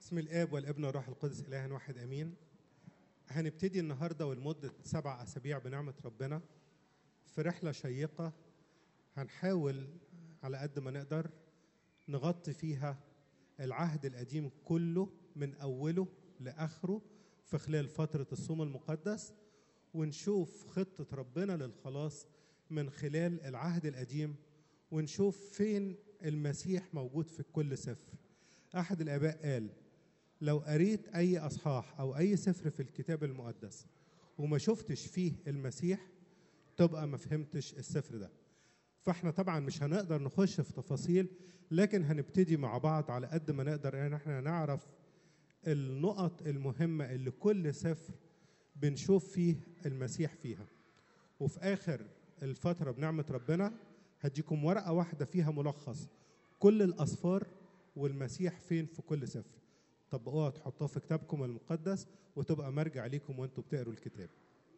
باسم الاب والابن والروح القدس اله واحد امين هنبتدي النهارده ولمده سبع اسابيع بنعمه ربنا في رحله شيقه هنحاول على قد ما نقدر نغطي فيها العهد القديم كله من اوله لاخره في خلال فتره الصوم المقدس ونشوف خطه ربنا للخلاص من خلال العهد القديم ونشوف فين المسيح موجود في كل سفر احد الاباء قال لو قريت اي اصحاح او اي سفر في الكتاب المقدس وما شفتش فيه المسيح تبقى ما فهمتش السفر ده فاحنا طبعا مش هنقدر نخش في تفاصيل لكن هنبتدي مع بعض على قد ما نقدر ان احنا نعرف النقط المهمه اللي كل سفر بنشوف فيه المسيح فيها وفي اخر الفتره بنعمه ربنا هديكم ورقه واحده فيها ملخص كل الاسفار والمسيح فين في كل سفر طبقوها تحطوها في كتابكم المقدس وتبقى مرجع ليكم وانتوا بتقروا الكتاب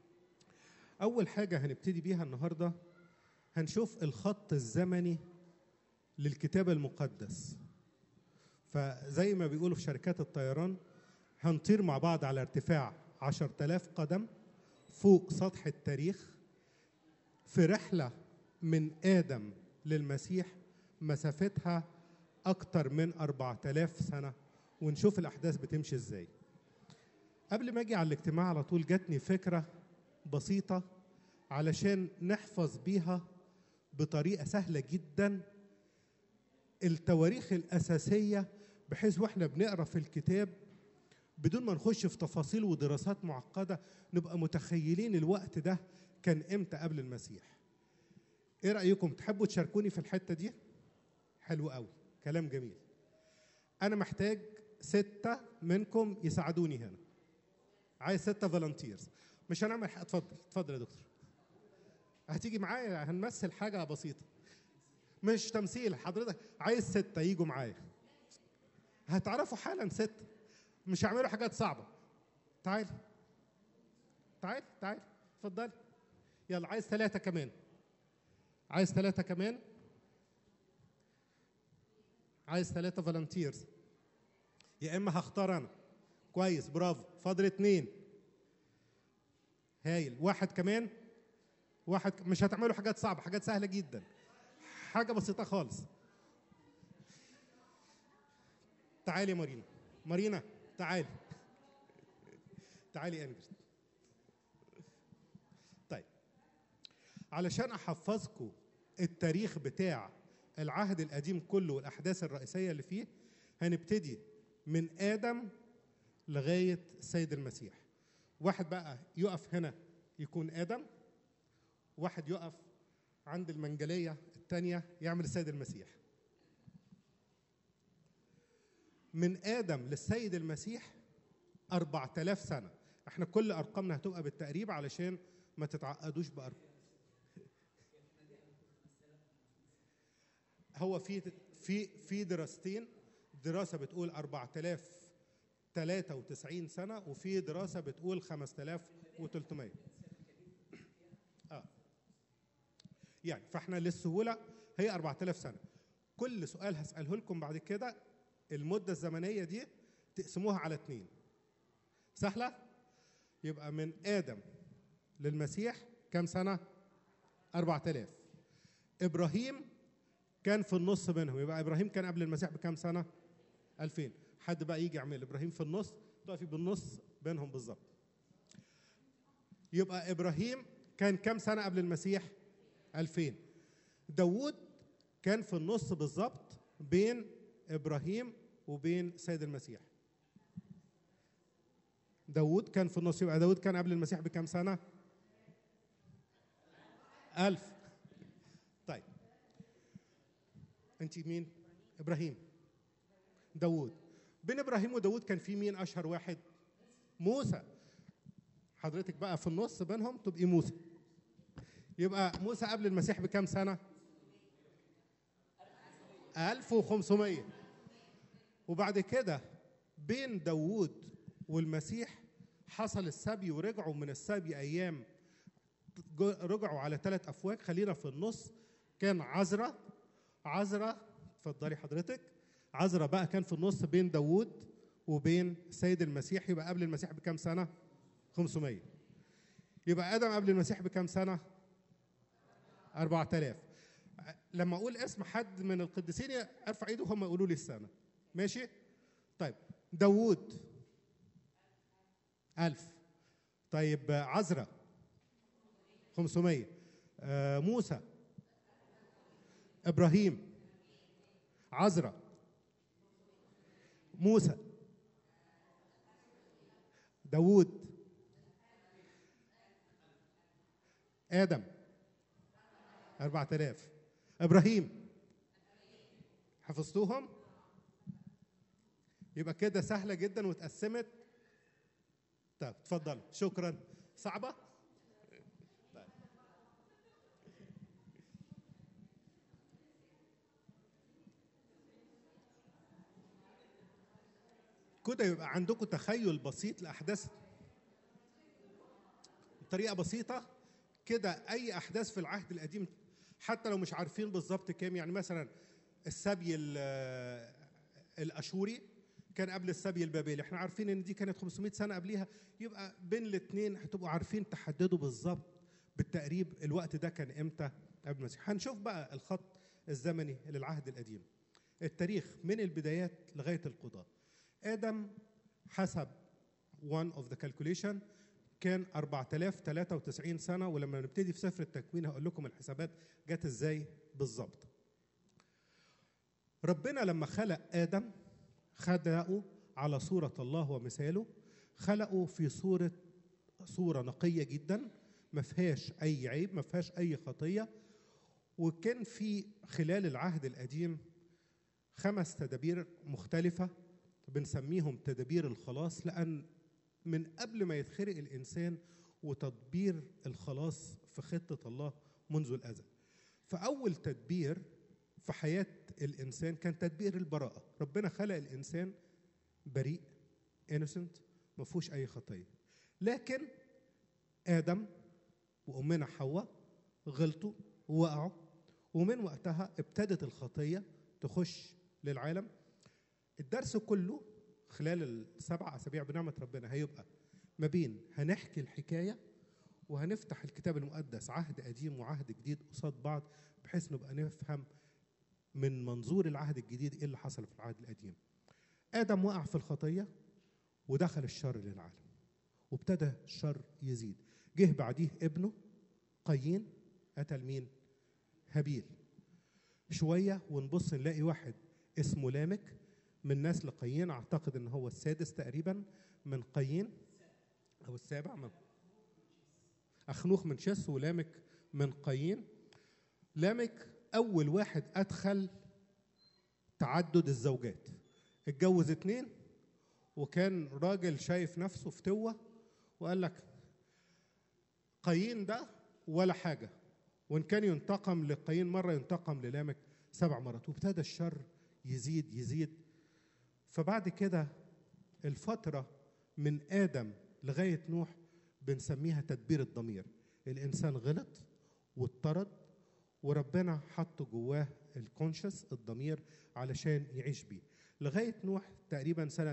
اول حاجه هنبتدي بيها النهارده هنشوف الخط الزمني للكتاب المقدس فزي ما بيقولوا في شركات الطيران هنطير مع بعض على ارتفاع 10000 قدم فوق سطح التاريخ في رحلة من آدم للمسيح مسافتها أكتر من 4000 سنة ونشوف الأحداث بتمشي إزاي قبل ما أجي على الاجتماع على طول جاتني فكرة بسيطة علشان نحفظ بيها بطريقة سهلة جدا التواريخ الأساسية بحيث واحنا بنقرا في الكتاب بدون ما نخش في تفاصيل ودراسات معقدة نبقى متخيلين الوقت ده كان امتى قبل المسيح ايه رأيكم تحبوا تشاركوني في الحتة دي حلو قوي كلام جميل انا محتاج ستة منكم يساعدوني هنا عايز ستة فولنتيرز مش هنعمل حاجة اتفضل اتفضل يا دكتور هتيجي معايا هنمثل حاجة بسيطة مش تمثيل حضرتك عايز ستة يجوا معايا هتعرفوا حالا ستة مش هيعملوا حاجات صعبة تعال تعال تعال اتفضل يلا عايز ثلاثة كمان عايز ثلاثة كمان عايز ثلاثة فولنتيرز يا إما هختار أنا كويس برافو فاضل اتنين هايل واحد كمان واحد ك- مش هتعملوا حاجات صعبة حاجات سهلة جدا حاجة بسيطة خالص تعالي يا مارينا مارينا تعالي تعالي انجل طيب علشان احفظكم التاريخ بتاع العهد القديم كله والاحداث الرئيسيه اللي فيه هنبتدي من ادم لغايه السيد المسيح واحد بقى يقف هنا يكون ادم واحد يقف عند المنجليه الثانيه يعمل السيد المسيح من آدم للسيد المسيح 4000 سنة احنا كل أرقامنا هتبقى بالتقريب علشان ما تتعقدوش بأرقام هو في في في دراستين دراسة بتقول 4093 سنة وفي دراسة بتقول 5300 اه يعني فاحنا للسهولة هي 4000 سنة كل سؤال هسأله لكم بعد كده المدة الزمنية دي تقسموها على اتنين سهلة؟ يبقى من آدم للمسيح كم سنة؟ 4000 إبراهيم كان في النص بينهم يبقى إبراهيم كان قبل المسيح بكم سنة؟ 2000 حد بقى يجي يعمل إبراهيم في النص تقفي بالنص بينهم بالظبط يبقى إبراهيم كان كم سنة قبل المسيح؟ 2000 داوود كان في النص بالظبط بين ابراهيم وبين سيد المسيح داود كان في النص يبقى داود كان قبل المسيح بكام سنة؟ ألف طيب أنت مين؟ إبراهيم داود بين إبراهيم وداود كان في مين أشهر واحد؟ موسى حضرتك بقى في النص بينهم تبقي موسى يبقى موسى قبل المسيح بكام سنة؟ 1500 وبعد كده بين داوود والمسيح حصل السبي ورجعوا من السبي ايام جو- رجعوا على ثلاث افواج خلينا في النص كان عزرا عزرا اتفضلي حضرتك عزرا بقى كان في النص بين داوود وبين السيد المسيح يبقى قبل المسيح بكام سنة 500 يبقى آدم قبل المسيح بكام سنة 4000 لما اقول اسم حد من القديسين ارفع ايده هم يقولوا لي السنه ماشي طيب داوود ألف طيب عزرا 500 آه موسى إبراهيم عزرا موسى داوود آدم أربعة آلاف إبراهيم حفظتوهم يبقى كده سهلة جدا واتقسمت طيب اتفضل شكرا صعبة طيب. كده يبقى عندكم تخيل بسيط لأحداث بطريقة بسيطة كده أي أحداث في العهد القديم حتى لو مش عارفين بالظبط كام يعني مثلا السبي ال- الاشوري كان قبل السبي البابلي احنا عارفين ان دي كانت 500 سنه قبليها يبقى بين الاثنين هتبقوا عارفين تحددوا بالظبط بالتقريب الوقت ده كان امتى قبل المسيح هنشوف بقى الخط الزمني للعهد القديم التاريخ من البدايات لغايه القضاء ادم حسب one of the calculation كان 4093 سنه ولما نبتدي في سفر التكوين هقول لكم الحسابات جت ازاي بالظبط ربنا لما خلق ادم خلقه على صوره الله ومثاله خلقه في صوره صوره نقيه جدا ما فيهاش اي عيب ما فيهاش اي خطيه وكان في خلال العهد القديم خمس تدابير مختلفه بنسميهم تدابير الخلاص لان من قبل ما يتخلق الانسان وتدبير الخلاص في خطه الله منذ الازل فاول تدبير في حياه الانسان كان تدبير البراءه ربنا خلق الانسان بريء انوسنت ما فيهوش اي خطيه لكن ادم وامنا حواء غلطوا ووقعوا ومن وقتها ابتدت الخطيه تخش للعالم الدرس كله خلال السبع اسابيع بنعمه ربنا هيبقى ما بين هنحكي الحكايه وهنفتح الكتاب المقدس عهد قديم وعهد جديد قصاد بعض بحيث نبقى نفهم من منظور العهد الجديد ايه اللي حصل في العهد القديم. ادم وقع في الخطيه ودخل الشر للعالم وابتدى الشر يزيد. جه بعديه ابنه قايين قتل مين؟ هابيل. شويه ونبص نلاقي واحد اسمه لامك من نسل قايين اعتقد ان هو السادس تقريبا من قايين او السابع من اخنوخ من شس ولامك من قايين لامك اول واحد ادخل تعدد الزوجات اتجوز اتنين وكان راجل شايف نفسه فتوة وقال لك قايين ده ولا حاجة وإن كان ينتقم لقايين مرة ينتقم للامك سبع مرات وابتدى الشر يزيد يزيد فبعد كده الفترة من آدم لغاية نوح بنسميها تدبير الضمير الإنسان غلط واضطرد وربنا حط جواه الكونشس الضمير علشان يعيش بيه لغاية نوح تقريبا سنة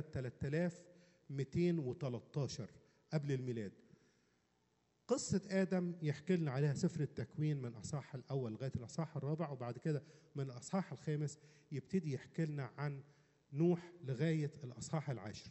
3213 قبل الميلاد قصة آدم يحكي لنا عليها سفر التكوين من الأصحاح الأول لغاية الأصحاح الرابع وبعد كده من الأصحاح الخامس يبتدي يحكي لنا عن نوح لغاية الأصحاح العاشر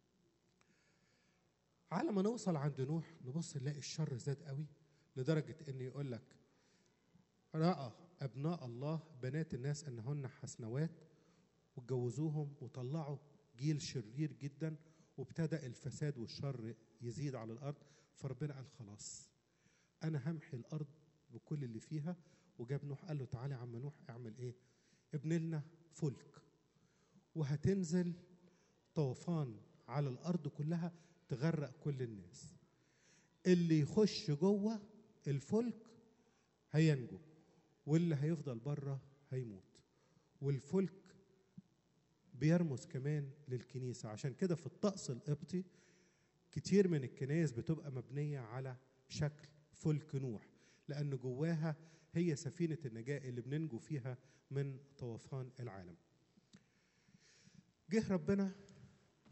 على ما نوصل عند نوح نبص نلاقي الشر زاد قوي لدرجة إن يقول لك رأى أبناء الله بنات الناس أنهن حسنوات واتجوزوهم وطلعوا جيل شرير جدا وابتدى الفساد والشر يزيد على الأرض فربنا قال خلاص أنا همحي الأرض بكل اللي فيها وجاب نوح قال له تعالى يا عم نوح اعمل إيه ابن لنا فلك وهتنزل طوفان على الأرض كلها تغرق كل الناس اللي يخش جوه الفلك هينجو واللي هيفضل بره هيموت والفلك بيرمز كمان للكنيسة عشان كده في الطقس القبطي كتير من الكنائس بتبقى مبنية على شكل فلك نوح لأن جواها هي سفينة النجاة اللي بننجو فيها من طوفان العالم جه ربنا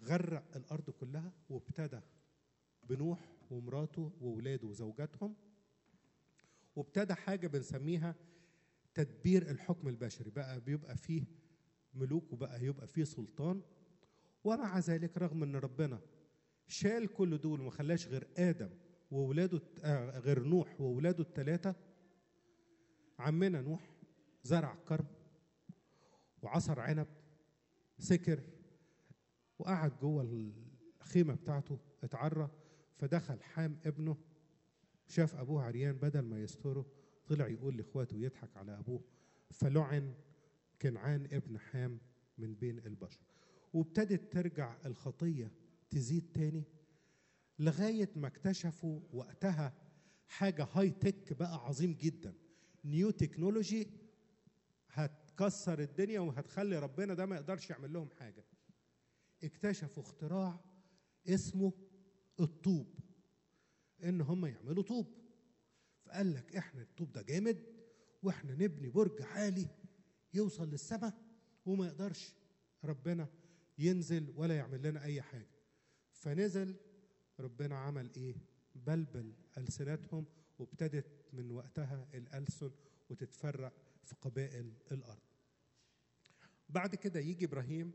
غرق الارض كلها وابتدى بنوح ومراته وولاده وزوجاتهم وابتدى حاجه بنسميها تدبير الحكم البشري بقى بيبقى فيه ملوك وبقى يبقى فيه سلطان ومع ذلك رغم ان ربنا شال كل دول وما خلاش غير ادم وولاده آه غير نوح وولاده الثلاثه عمنا نوح زرع كرم وعصر عنب سكر وقعد جوه الخيمه بتاعته اتعرى فدخل حام ابنه شاف ابوه عريان بدل ما يستره طلع يقول لاخواته يضحك على ابوه فلعن كنعان ابن حام من بين البشر وابتدت ترجع الخطيه تزيد تاني لغايه ما اكتشفوا وقتها حاجه هاي تك بقى عظيم جدا نيو تكنولوجي هتكسر الدنيا وهتخلي ربنا ده ما يقدرش يعمل لهم حاجه اكتشفوا اختراع اسمه الطوب ان هم يعملوا طوب فقال لك احنا الطوب ده جامد واحنا نبني برج عالي يوصل للسماء وما يقدرش ربنا ينزل ولا يعمل لنا اي حاجه فنزل ربنا عمل ايه بلبل السنتهم وابتدت من وقتها الالسن وتتفرق في قبائل الارض بعد كده يجي ابراهيم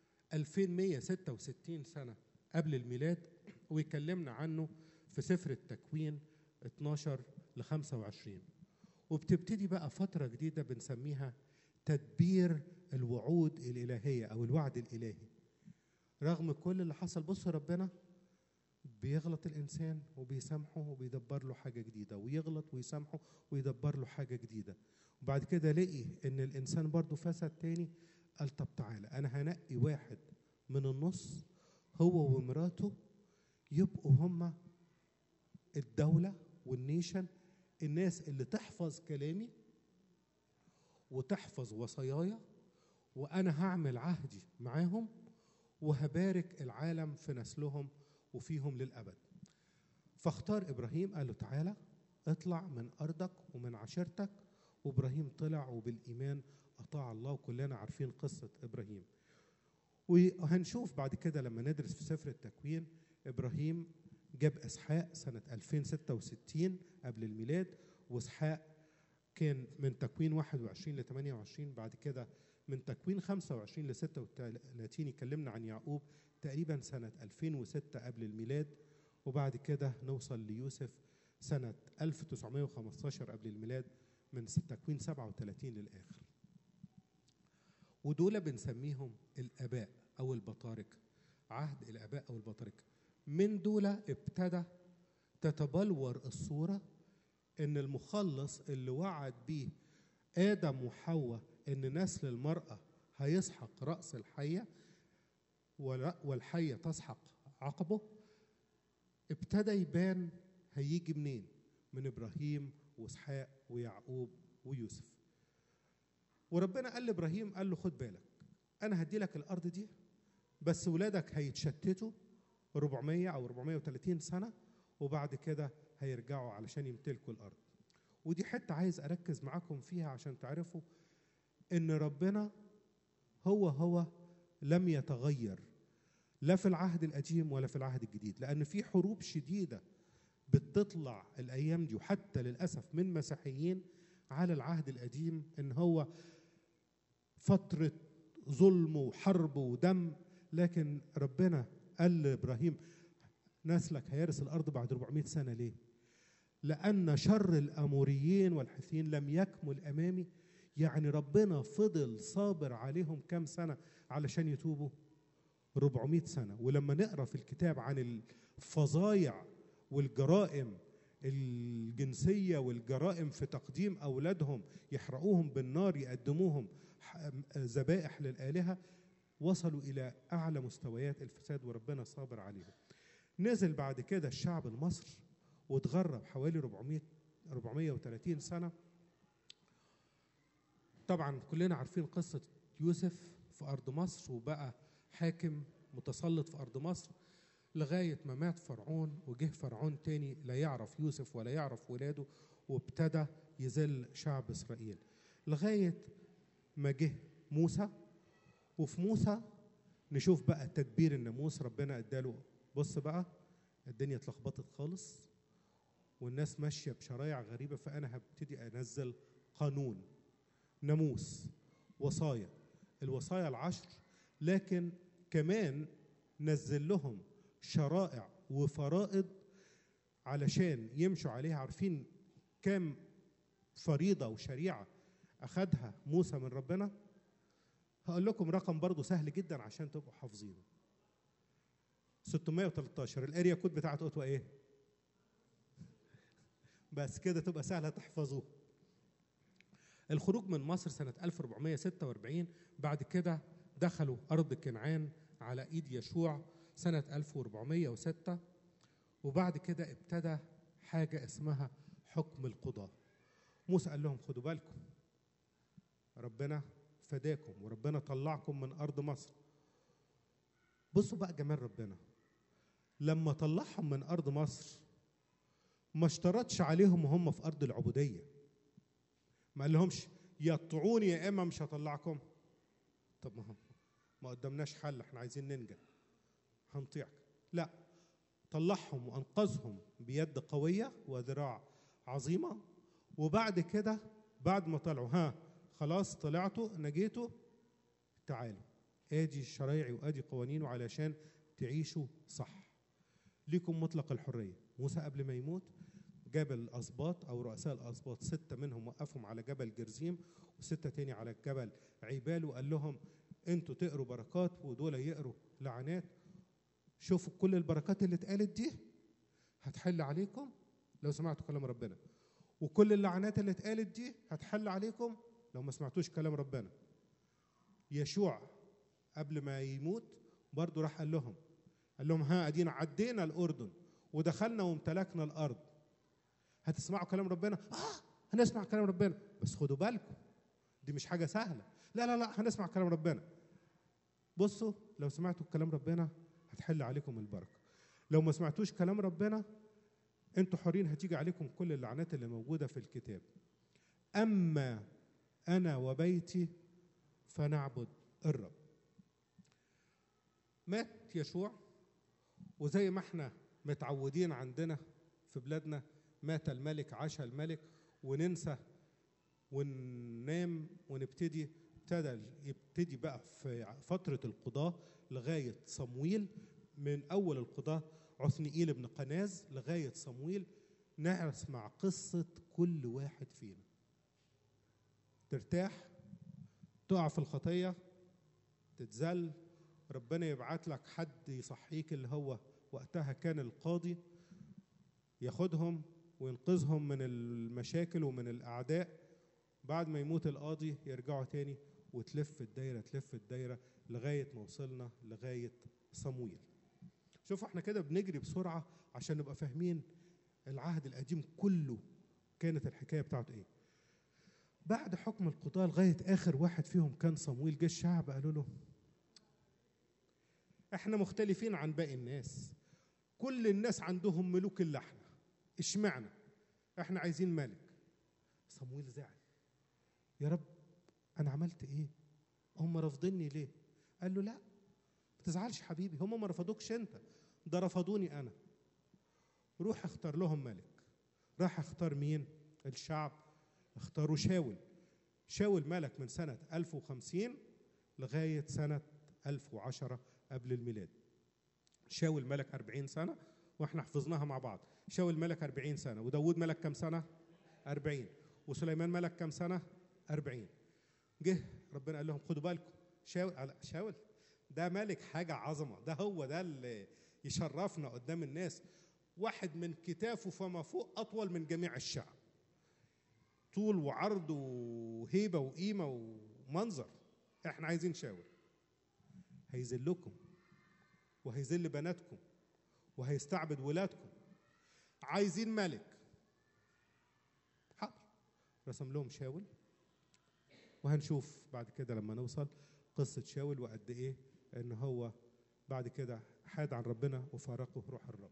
2166 سنه قبل الميلاد ويكلمنا عنه في سفر التكوين 12 ل 25 وبتبتدي بقى فتره جديده بنسميها تدبير الوعود الالهيه او الوعد الالهي رغم كل اللي حصل بص ربنا بيغلط الانسان وبيسامحه وبيدبر له حاجه جديده ويغلط ويسامحه ويدبر له حاجه جديده وبعد كده لقي ان الانسان برضه فسد تاني قال طب تعالى انا هنقي واحد من النص هو ومراته يبقوا هما الدوله والنيشن الناس اللي تحفظ كلامي وتحفظ وصاياي وانا هعمل عهدي معاهم وهبارك العالم في نسلهم وفيهم للابد فاختار ابراهيم قال له تعالى اطلع من ارضك ومن عشيرتك وابراهيم طلع وبالايمان اطاع الله وكلنا عارفين قصه ابراهيم وهنشوف بعد كده لما ندرس في سفر التكوين ابراهيم جاب اسحاق سنه 2066 قبل الميلاد واسحاق كان من تكوين 21 ل 28 بعد كده من تكوين 25 ل 36 يكلمنا عن يعقوب تقريبا سنة 2006 قبل الميلاد وبعد كده نوصل ليوسف سنة 1915 قبل الميلاد من تكوين 37 للآخر ودول بنسميهم الآباء أو البطاركة عهد الآباء أو البطاركة من دول ابتدى تتبلور الصورة إن المخلص اللي وعد بيه آدم وحواء إن نسل المرأة هيسحق رأس الحية والحية تسحق عقبه ابتدى يبان هيجي منين من إبراهيم وإسحاق ويعقوب ويوسف وربنا قال لإبراهيم قال له خد بالك أنا هدي لك الأرض دي بس ولادك هيتشتتوا 400 أو 430 سنة وبعد كده هيرجعوا علشان يمتلكوا الأرض ودي حتة عايز أركز معاكم فيها عشان تعرفوا إن ربنا هو هو لم يتغير لا في العهد القديم ولا في العهد الجديد لأن في حروب شديدة بتطلع الأيام دي وحتى للأسف من مسيحيين على العهد القديم إن هو فترة ظلم وحرب ودم لكن ربنا قال لإبراهيم نسلك هيرث الأرض بعد 400 سنة ليه؟ لأن شر الأموريين والحثيين لم يكمل أمامي يعني ربنا فضل صابر عليهم كام سنة علشان يتوبوا 400 سنة ولما نقرأ في الكتاب عن الفظايع والجرائم الجنسية والجرائم في تقديم أولادهم يحرقوهم بالنار يقدموهم ذبائح للآلهة وصلوا إلى أعلى مستويات الفساد وربنا صابر عليهم نزل بعد كده الشعب المصري واتغرب حوالي 400 430 سنة طبعا كلنا عارفين قصة يوسف في أرض مصر وبقى حاكم متسلط في أرض مصر لغاية ما مات فرعون وجه فرعون تاني لا يعرف يوسف ولا يعرف ولاده وابتدى يذل شعب إسرائيل لغاية ما جه موسى وفي موسى نشوف بقى تدبير الناموس ربنا اداله بص بقى الدنيا اتلخبطت خالص والناس ماشيه بشرايع غريبه فانا هبتدي انزل قانون ناموس وصايا الوصايا العشر لكن كمان نزل لهم شرائع وفرائض علشان يمشوا عليها عارفين كام فريضة وشريعة أخدها موسى من ربنا هقول لكم رقم برضو سهل جدا عشان تبقوا حافظينه 613 الاريا كود بتاعت اوتوا ايه بس كده تبقى سهله تحفظوه الخروج من مصر سنة 1446 بعد كده دخلوا أرض كنعان على إيد يشوع سنة 1406 وبعد كده ابتدى حاجة اسمها حكم القضاء موسى قال لهم خدوا بالكم ربنا فداكم وربنا طلعكم من أرض مصر بصوا بقى جمال ربنا لما طلعهم من أرض مصر ما اشترطش عليهم وهم في أرض العبودية ما قال لهمش يا تطيعوني يا إما مش هطلعكم طب ما ما قدامناش حل احنا عايزين ننجح هنطيعك لا طلعهم وانقذهم بيد قويه وذراع عظيمه وبعد كده بعد ما طلعوا ها خلاص طلعتوا نجيتوا تعالوا ادي شرايعي وادي قوانينه علشان تعيشوا صح ليكم مطلق الحريه موسى قبل ما يموت جاب الاسباط او رؤساء الاسباط سته منهم وقفهم على جبل جرزيم وسته تاني على جبل عيبال وقال لهم انتوا تقروا بركات ودول يقروا لعنات شوفوا كل البركات اللي اتقالت دي هتحل عليكم لو سمعتوا كلام ربنا وكل اللعنات اللي اتقالت دي هتحل عليكم لو ما سمعتوش كلام ربنا يشوع قبل ما يموت برضه راح قال لهم قال لهم ها ادينا عدينا الاردن ودخلنا وامتلكنا الارض هتسمعوا كلام ربنا اه هنسمع كلام ربنا بس خدوا بالكم دي مش حاجه سهله لا لا لا هنسمع كلام ربنا بصوا لو سمعتوا كلام ربنا هتحل عليكم البركه لو ما سمعتوش كلام ربنا انتوا حرين هتيجي عليكم كل اللعنات اللي موجوده في الكتاب اما انا وبيتي فنعبد الرب مات يشوع وزي ما احنا متعودين عندنا في بلادنا مات الملك عاش الملك وننسى وننام ونبتدي ابتدى يبتدي بقى في فترة القضاة لغاية صمويل من أول القضاة عثنئيل بن قناز لغاية صمويل نسمع قصة كل واحد فينا ترتاح تقع في الخطية تتذل ربنا يبعت لك حد يصحيك اللي هو وقتها كان القاضي ياخدهم وينقذهم من المشاكل ومن الأعداء بعد ما يموت القاضي يرجعوا تاني وتلف الدايرة تلف الدايرة لغاية ما وصلنا لغاية صمويل شوفوا احنا كده بنجري بسرعة عشان نبقى فاهمين العهد القديم كله كانت الحكاية بتاعته ايه بعد حكم القضاة لغاية آخر واحد فيهم كان صمويل جه الشعب قالوا له احنا مختلفين عن باقي الناس كل الناس عندهم ملوك الا احنا اشمعنى احنا عايزين ملك صمويل زعل يا رب انا عملت ايه هم رافضيني ليه قال له لا ما تزعلش حبيبي هم ما رفضوكش انت ده رفضوني انا روح اختار لهم ملك راح اختار مين الشعب اختاروا شاول شاول ملك من سنة 1050 لغاية سنة 1010 قبل الميلاد شاول ملك 40 سنة واحنا حفظناها مع بعض شاول ملك 40 سنة وداود ملك كم سنة 40 وسليمان ملك كم سنة 40 جه ربنا قال لهم خدوا بالكم شاول شاول ده ملك حاجة عظمة ده هو ده اللي يشرفنا قدام الناس واحد من كتافه فما فوق أطول من جميع الشعب طول وعرض وهيبة وقيمة ومنظر احنا عايزين شاول هيذلكم وهيذل بناتكم وهيستعبد ولادكم عايزين ملك حاضر رسم لهم شاول وهنشوف بعد كده لما نوصل قصة شاول وقد إيه إن هو بعد كده حاد عن ربنا وفارقه روح الرب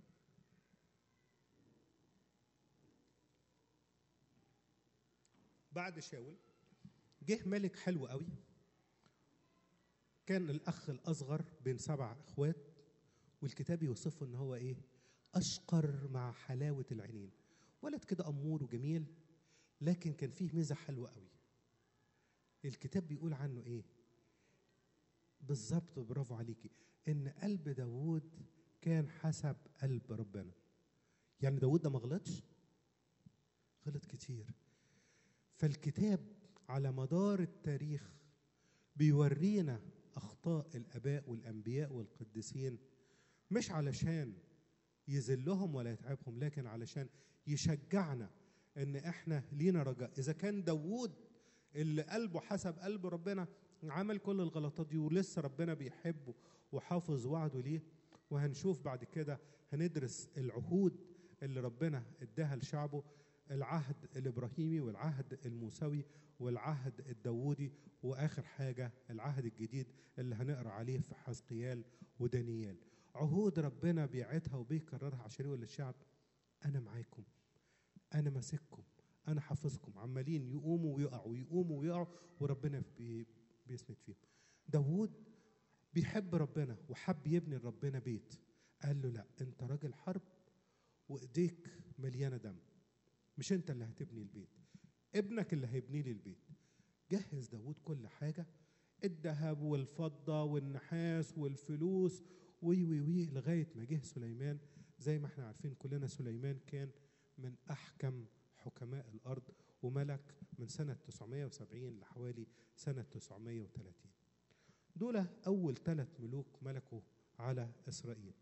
بعد شاول جه ملك حلو قوي كان الاخ الاصغر بين سبع اخوات والكتاب يوصفه ان هو ايه اشقر مع حلاوه العينين ولد كده امور وجميل لكن كان فيه ميزه حلوه قوي الكتاب بيقول عنه ايه بالظبط برافو عليكي ان قلب داوود كان حسب قلب ربنا يعني داوود ده ما غلطش غلط كتير فالكتاب على مدار التاريخ بيورينا اخطاء الاباء والانبياء والقديسين مش علشان يذلهم ولا يتعبهم لكن علشان يشجعنا ان احنا لينا رجاء اذا كان داوود اللي قلبه حسب قلب ربنا عمل كل الغلطات دي ولسه ربنا بيحبه وحافظ وعده ليه وهنشوف بعد كده هندرس العهود اللي ربنا اداها لشعبه العهد الابراهيمي والعهد الموسوي والعهد الداوودي واخر حاجه العهد الجديد اللي هنقرا عليه في حزقيال ودانيال عهود ربنا بيعتها وبيكررها عشان يقول للشعب انا معاكم انا ماسككم انا حافظكم عمالين يقوموا ويقعوا يقوموا ويقعوا وربنا بي بيسند فيهم داوود بيحب ربنا وحب يبني لربنا بيت قال له لا انت راجل حرب وايديك مليانه دم مش انت اللي هتبني البيت ابنك اللي هيبني لي البيت جهز داوود كل حاجه الذهب والفضه والنحاس والفلوس وي وي وي لغايه ما جه سليمان زي ما احنا عارفين كلنا سليمان كان من احكم حكماء الارض وملك من سنه 970 لحوالي سنه 930 دول اول ثلاث ملوك ملكوا على اسرائيل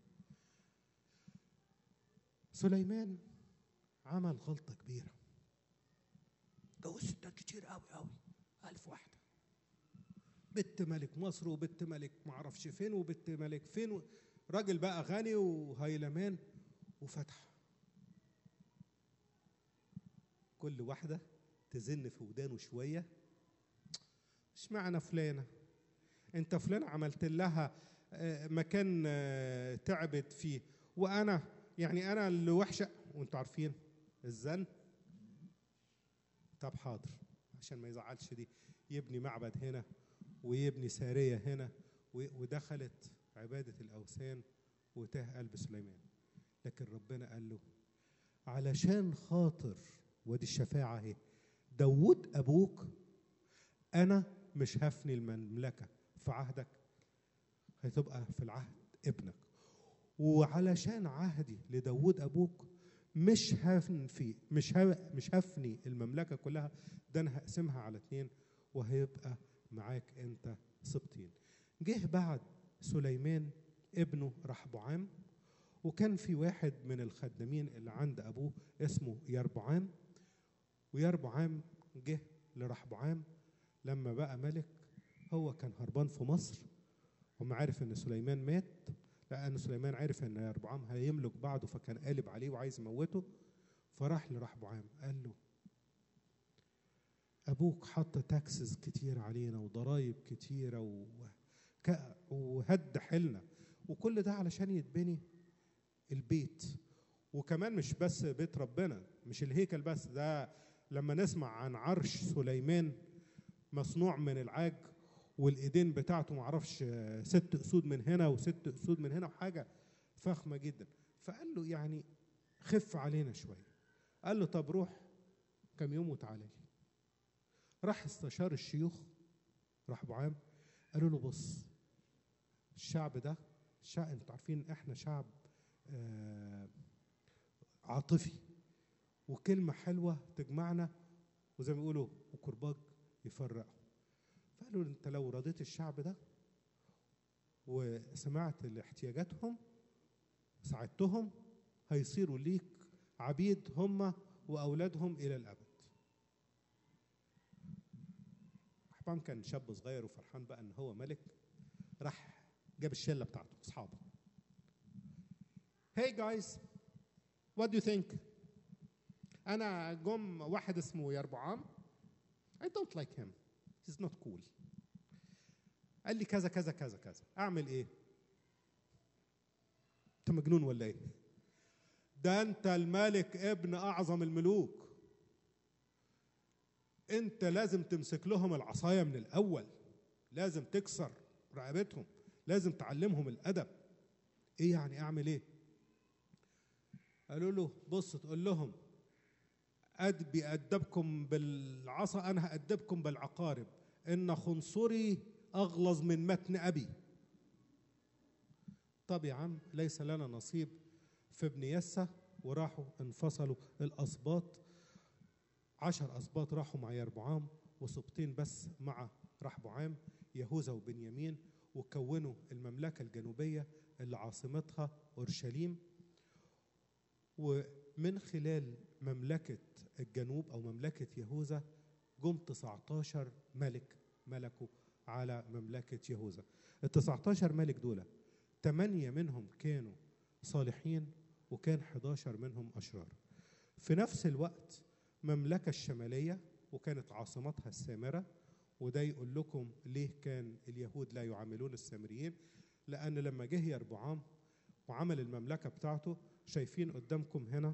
سليمان عمل غلطه كبيره جوز ستات كتير قوي قوي ألف واحدة بنت ملك مصر وبنت ملك معرفش فين وبنت ملك فين و... راجل بقى غني وهيلمان وفتح كل واحدة تزن في ودانه شوية مش معنى فلانة انت فلانة عملت لها آه، مكان آه، تعبت فيه وانا يعني انا اللي وحشة وانتوا عارفين الزن طب حاضر عشان ما يزعلش دي يبني معبد هنا ويبني سارية هنا و- ودخلت عبادة الأوثان وتاه قلب سليمان لكن ربنا قال له علشان خاطر ودي الشفاعة اهي داوود أبوك أنا مش هفني المملكة في عهدك هتبقى في العهد ابنك وعلشان عهدي لداوود أبوك مش هفني مش ه- مش هفني المملكة كلها ده أنا هقسمها على اتنين وهيبقى معاك أنت سبطين جه بعد سليمان ابنه رحبعام وكان في واحد من الخدامين اللي عند أبوه اسمه يربعام ويربعام جه لرحبعام لما بقى ملك هو كان هربان في مصر وما عارف ان سليمان مات لان سليمان عرف ان يربعام هيملك بعده فكان قالب عليه وعايز يموته فراح لرحبعام قال له ابوك حط تاكسز كتير علينا وضرايب كتيره وك- وهد حيلنا وكل ده علشان يتبني البيت وكمان مش بس بيت ربنا مش الهيكل بس ده لما نسمع عن عرش سليمان مصنوع من العاج والايدين بتاعته معرفش آه، ست اسود من هنا وست اسود من هنا وحاجه فخمه جدا فقال له يعني خف علينا شويه قال له طب روح كم يوم وتعالى لي راح استشار الشيوخ راح بعام قالوا له بص الشعب ده الشعب انتوا عارفين احنا شعب آه عاطفي وكلمة حلوة تجمعنا وزي ما بيقولوا وكرباج يفرقوا فقالوا انت لو رضيت الشعب ده وسمعت لاحتياجاتهم ساعدتهم هيصيروا ليك عبيد هم واولادهم الى الابد حبام كان شاب صغير وفرحان بقى ان هو ملك راح جاب الشله بتاعته اصحابه Hey guys, what do you think? أنا جم واحد اسمه يربعام I don't like him. He's not cool. قال لي كذا كذا كذا كذا أعمل إيه؟ أنت مجنون ولا إيه؟ ده أنت الملك ابن أعظم الملوك. أنت لازم تمسك لهم العصاية من الأول. لازم تكسر رقبتهم لازم تعلمهم الادب ايه يعني اعمل ايه قالوا له بص تقول لهم أدبي أدبكم بالعصا أنا هأدبكم بالعقارب إن خنصري أغلظ من متن أبي طب يا عم ليس لنا نصيب في ابن يسة وراحوا انفصلوا الأسباط عشر أسباط راحوا مع يربعام وسبطين بس مع رحبعام يهوذا وبنيامين وكونوا المملكة الجنوبية اللي عاصمتها أورشليم ومن خلال مملكة الجنوب أو مملكة يهوذا جم 19 ملك ملكوا على مملكة يهوذا ال 19 ملك دول ثمانية منهم كانوا صالحين وكان 11 منهم أشرار في نفس الوقت مملكة الشمالية وكانت عاصمتها السامرة وده يقول لكم ليه كان اليهود لا يعاملون السامريين لأن لما جه يربعام وعمل المملكة بتاعته شايفين قدامكم هنا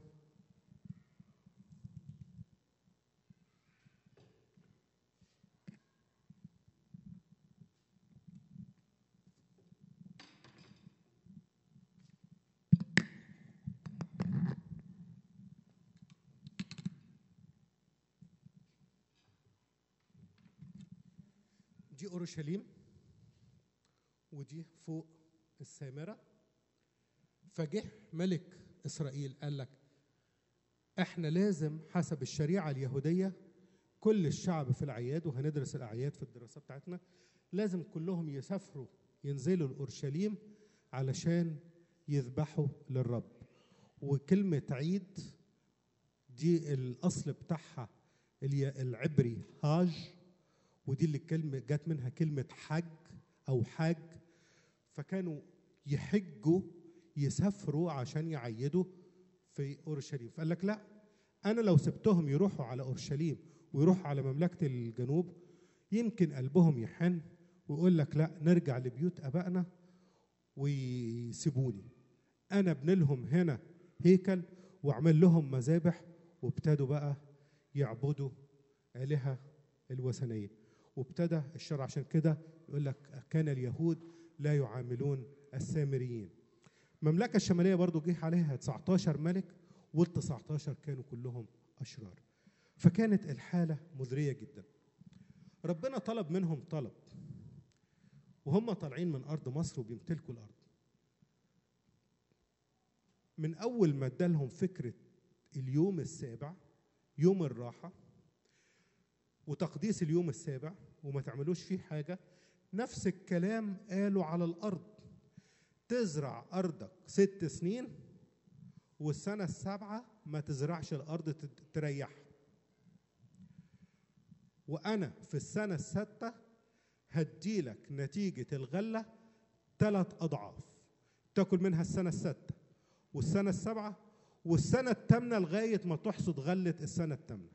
دي اورشليم ودي فوق السامره فجه ملك اسرائيل قال لك احنا لازم حسب الشريعه اليهوديه كل الشعب في الاعياد وهندرس الاعياد في الدراسه بتاعتنا لازم كلهم يسافروا ينزلوا الاورشليم علشان يذبحوا للرب وكلمه عيد دي الاصل بتاعها الي- العبري هاج ودي اللي كلمه جت منها كلمه حج او حاج فكانوا يحجوا يسافروا عشان يعيدوا في اورشليم فقال لك لا انا لو سبتهم يروحوا على اورشليم ويروحوا على مملكه الجنوب يمكن قلبهم يحن ويقول لك لا نرجع لبيوت ابائنا ويسيبوني انا ابن لهم هنا هيكل واعمل لهم مذابح وابتدوا بقى يعبدوا الهه الوثنيه وابتدى الشرع عشان كده يقول لك كان اليهود لا يعاملون السامريين المملكة الشمالية برضو جه عليها 19 ملك وال 19 كانوا كلهم أشرار فكانت الحالة مزرية جدا ربنا طلب منهم طلب وهم طالعين من أرض مصر وبيمتلكوا الأرض من أول ما ادالهم فكرة اليوم السابع يوم الراحة وتقديس اليوم السابع وما تعملوش فيه حاجة نفس الكلام قالوا على الأرض تزرع أرضك ست سنين والسنة السابعة ما تزرعش الأرض تت- تريح وأنا في السنة السادسة هديلك نتيجة الغلة ثلاث أضعاف تاكل منها السنة السادسة والسنة السابعة والسنة الثامنة لغاية ما تحصد غلة السنة الثامنة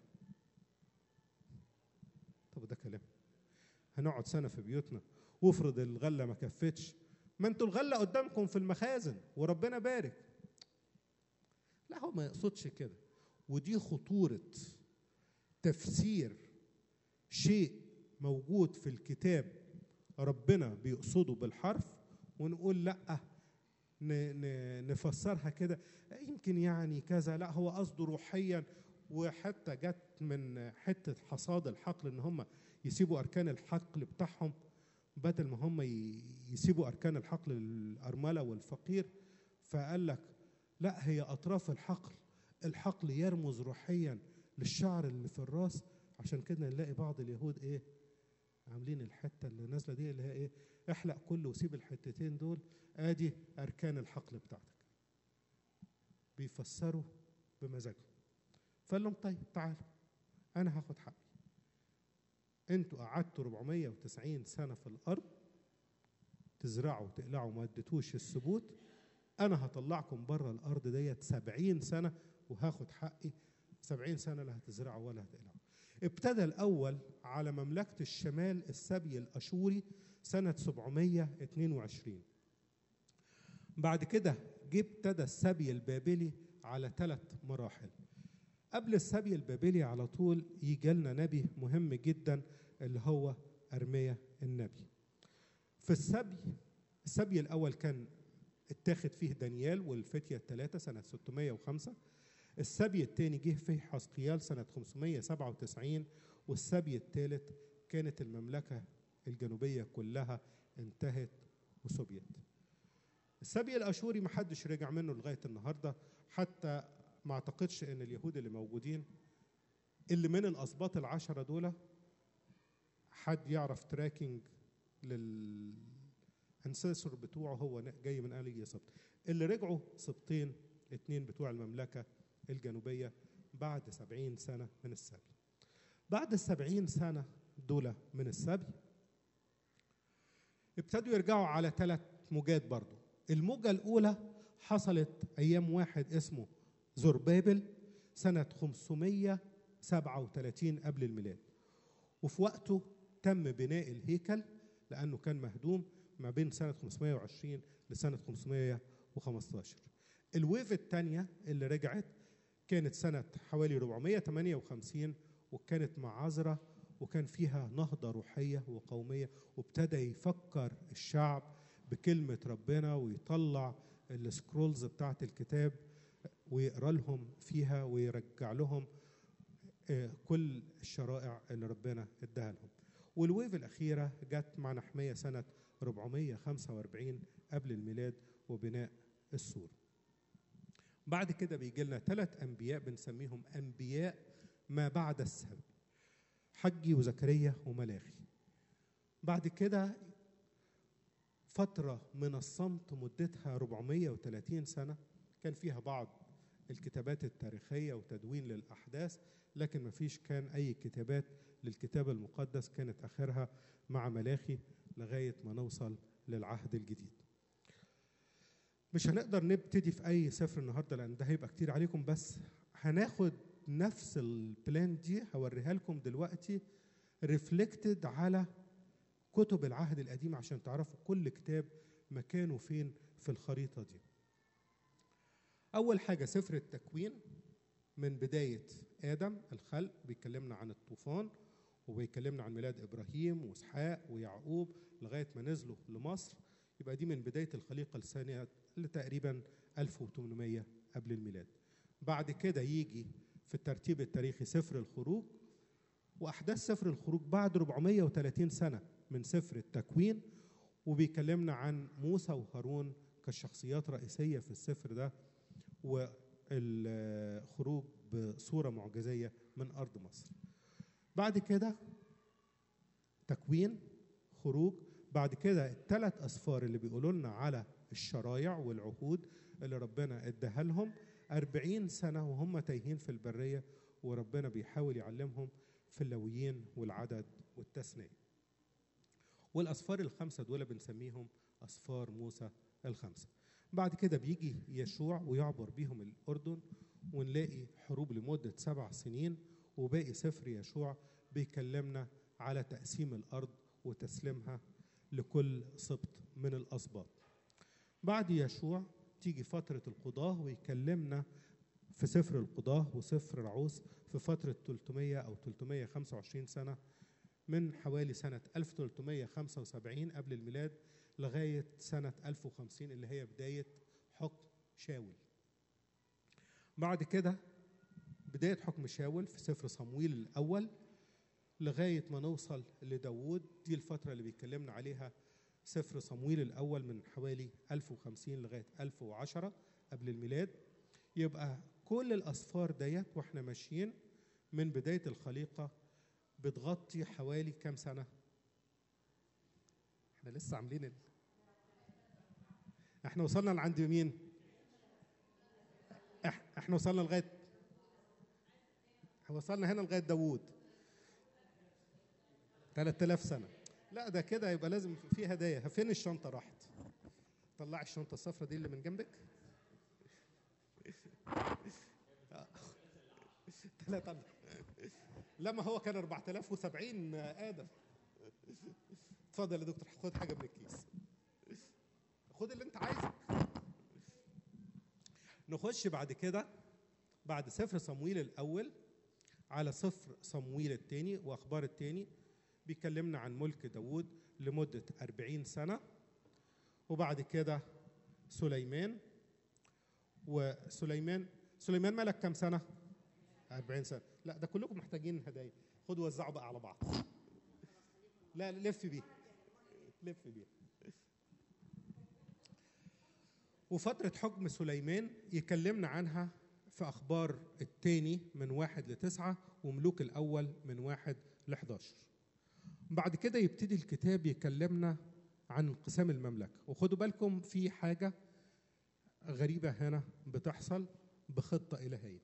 طب ده كلام هنقعد سنة في بيوتنا وافرض الغلة ما كفتش ما انتوا الغلة قدامكم في المخازن وربنا بارك لا هو ما يقصدش كده ودي خطورة تفسير شيء موجود في الكتاب ربنا بيقصده بالحرف ونقول لا ن- ن- نفسرها كده يمكن يعني كذا لا هو قصده روحيا وحتى جت من حته حصاد الحقل ان هم يسيبوا اركان الحقل بتاعهم بدل ما هم ي- يسيبوا اركان الحقل للارمله والفقير فقال لك لا هي اطراف الحقل الحقل يرمز روحيا للشعر اللي في الراس عشان كده نلاقي بعض اليهود ايه عاملين الحته اللي نازله دي اللي هي ايه احلق كله وسيب الحتتين دول ادي اركان الحقل بتاعتك بيفسروا بمزاجهم فقال لهم طيب تعالوا انا هاخد حقي انتوا قعدتوا 490 سنه في الارض تزرعوا تقلعوا ما اديتوش الثبوت انا هطلعكم بره الارض ديت 70 سنه وهاخد حقي 70 سنه لا هتزرعوا ولا هتقلعوا ابتدى الاول على مملكه الشمال السبي الاشوري سنه 722 بعد كده جه ابتدى السبي البابلي على ثلاث مراحل قبل السبي البابلي على طول يجي لنا نبي مهم جدا اللي هو ارميا النبي في السبي السبي الأول كان اتاخد فيه دانيال والفتية الثلاثة سنة 605 السبي الثاني جه فيه حسقيال سنة 597 والسبي الثالث كانت المملكة الجنوبية كلها انتهت وسبيت السبي الأشوري محدش رجع منه لغاية النهاردة حتى ما أعتقدش أن اليهود اللي موجودين اللي من الأسباط العشرة دول حد يعرف تراكنج للانسيسور بتوعه هو جاي من آل سبط اللي رجعوا سبطين اتنين بتوع المملكة الجنوبية بعد سبعين سنة من السبي بعد السبعين سنة دول من السبي ابتدوا يرجعوا على ثلاث موجات برضو الموجة الأولى حصلت أيام واحد اسمه زربابل سنة 537 قبل الميلاد وفي وقته تم بناء الهيكل لأنه كان مهدوم ما بين سنة 520 لسنة 515 الويف الثانية اللي رجعت كانت سنة حوالي 458 وكانت مع عذرة وكان فيها نهضة روحية وقومية وابتدى يفكر الشعب بكلمة ربنا ويطلع السكرولز بتاعت الكتاب ويقرا لهم فيها ويرجع لهم كل الشرائع اللي ربنا اداها لهم والويف الأخيرة جت مع نحمية سنة 445 قبل الميلاد وبناء السور بعد كده بيجي لنا ثلاث أنبياء بنسميهم أنبياء ما بعد السبي حجي وزكريا وملاخي بعد كده فترة من الصمت مدتها 430 سنة كان فيها بعض الكتابات التاريخية وتدوين للأحداث لكن ما فيش كان أي كتابات للكتاب المقدس كانت آخرها مع ملاخي لغاية ما نوصل للعهد الجديد مش هنقدر نبتدي في أي سفر النهاردة لأن ده هيبقى كتير عليكم بس هناخد نفس البلان دي هوريها لكم دلوقتي ريفلكتد على كتب العهد القديم عشان تعرفوا كل كتاب مكانه فين في الخريطة دي أول حاجة سفر التكوين من بداية آدم الخلق بيكلمنا عن الطوفان وبيكلمنا عن ميلاد إبراهيم وإسحاق ويعقوب لغاية ما نزلوا لمصر يبقى دي من بداية الخليقة الثانية اللي تقريبا 1800 قبل الميلاد بعد كده يجي في الترتيب التاريخي سفر الخروج وأحداث سفر الخروج بعد 430 سنة من سفر التكوين وبيكلمنا عن موسى وهارون كشخصيات رئيسية في السفر ده والخروج بصورة معجزية من أرض مصر بعد كده تكوين خروج بعد كده الثلاث أسفار اللي بيقولوا لنا على الشرايع والعهود اللي ربنا اداها لهم أربعين سنة وهم تايهين في البرية وربنا بيحاول يعلمهم في اللويين والعدد والتثنية والأسفار الخمسة دول بنسميهم أسفار موسى الخمسة بعد كده بيجي يشوع ويعبر بيهم الأردن ونلاقي حروب لمدة سبع سنين وباقي سفر يشوع بيكلمنا على تقسيم الأرض وتسليمها لكل سبط من الأسباط بعد يشوع تيجي فترة القضاة ويكلمنا في سفر القضاة وسفر رعوس في فترة 300 أو 325 سنة من حوالي سنة 1375 قبل الميلاد لغاية سنة 1050 اللي هي بداية حكم شاول بعد كده بداية حكم شاول في سفر صمويل الأول لغاية ما نوصل لداوود دي الفترة اللي بيتكلمنا عليها سفر صمويل الأول من حوالي 1050 لغاية 1010 قبل الميلاد يبقى كل الأسفار ديت واحنا ماشيين من بداية الخليقة بتغطي حوالي كام سنة؟ احنا لسه عاملين ال... احنا وصلنا لعند مين؟ إح... احنا وصلنا لغاية وصلنا هنا لغاية داوود 3000 سنة لا ده كده يبقى لازم في هدايا فين الشنطة راحت؟ طلعي الشنطة الصفرا دي اللي من جنبك لا طبعا لا ما هو كان 4070 ادم اتفضل يا دكتور خد حاجه من الكيس خد اللي انت عايزه نخش بعد كده بعد سفر صمويل الاول على سفر صمويل الثاني واخبار الثاني بيكلمنا عن ملك داوود لمدة أربعين سنة وبعد كده سليمان وسليمان سليمان ملك كم سنة؟ أربعين سنة لا ده كلكم محتاجين هدايا خدوا وزعوا بقى على بعض لا لف بيه لف بيه وفترة حكم سليمان يكلمنا عنها في أخبار التاني من واحد لتسعة وملوك الأول من واحد لحداشر بعد كده يبتدي الكتاب يكلمنا عن انقسام المملكة وخدوا بالكم في حاجة غريبة هنا بتحصل بخطة إلهية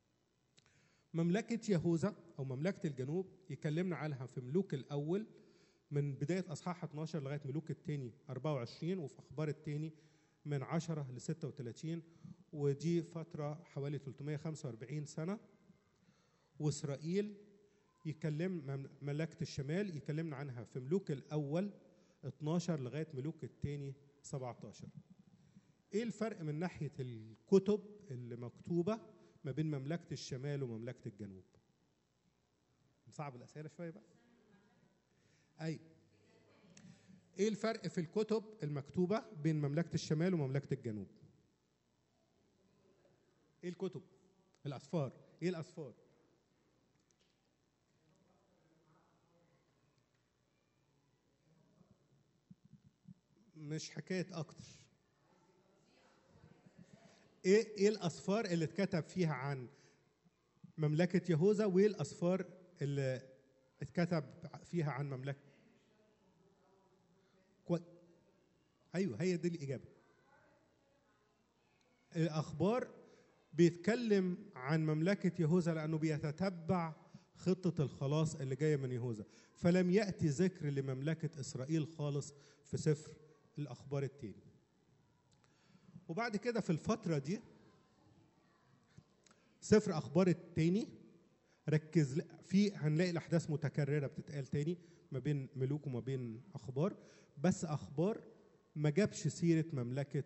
مملكة يهوذا أو مملكة الجنوب يكلمنا عنها في ملوك الأول من بداية أصحاح 12 لغاية ملوك الثاني 24 وفي أخبار الثاني من 10 ل 36 ودي فترة حوالي 345 سنة وإسرائيل يكلم مملكة الشمال يكلمنا عنها في ملوك الأول 12 لغاية ملوك الثاني 17 ايه الفرق من ناحية الكتب اللي مكتوبة ما بين مملكة الشمال ومملكة الجنوب صعب الأسئلة شوية بقى أي ايه الفرق في الكتب المكتوبة بين مملكة الشمال ومملكة الجنوب ايه الكتب الأسفار ايه الأسفار مش حكاية أكتر ايه ايه الاسفار اللي اتكتب فيها عن مملكه يهوذا وايه الاسفار اللي اتكتب فيها عن مملكه كوي... ايوه هي دي الاجابه الاخبار بيتكلم عن مملكه يهوذا لانه بيتتبع خطه الخلاص اللي جايه من يهوذا فلم ياتي ذكر لمملكه اسرائيل خالص في سفر الاخبار التاني وبعد كده في الفترة دي سفر أخبار التاني ركز في هنلاقي الأحداث متكررة بتتقال تاني ما بين ملوك وما بين أخبار بس أخبار ما جابش سيرة مملكة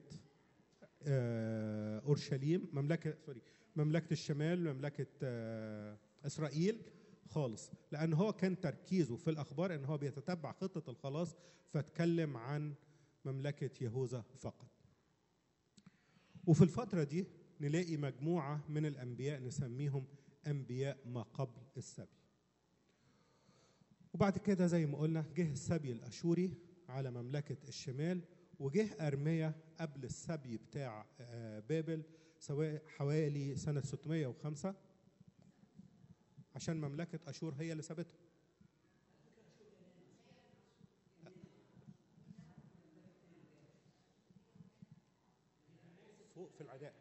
أورشليم مملكة سوري مملكة الشمال مملكة إسرائيل خالص لأن هو كان تركيزه في الأخبار إن هو بيتتبع خطة الخلاص فاتكلم عن مملكة يهوذا فقط وفي الفترة دي نلاقي مجموعة من الأنبياء نسميهم أنبياء ما قبل السبي وبعد كده زي ما قلنا جه السبي الأشوري على مملكة الشمال وجه أرميا قبل السبي بتاع بابل سواء حوالي سنة 605 عشان مملكة أشور هي اللي سابته فوق في العداء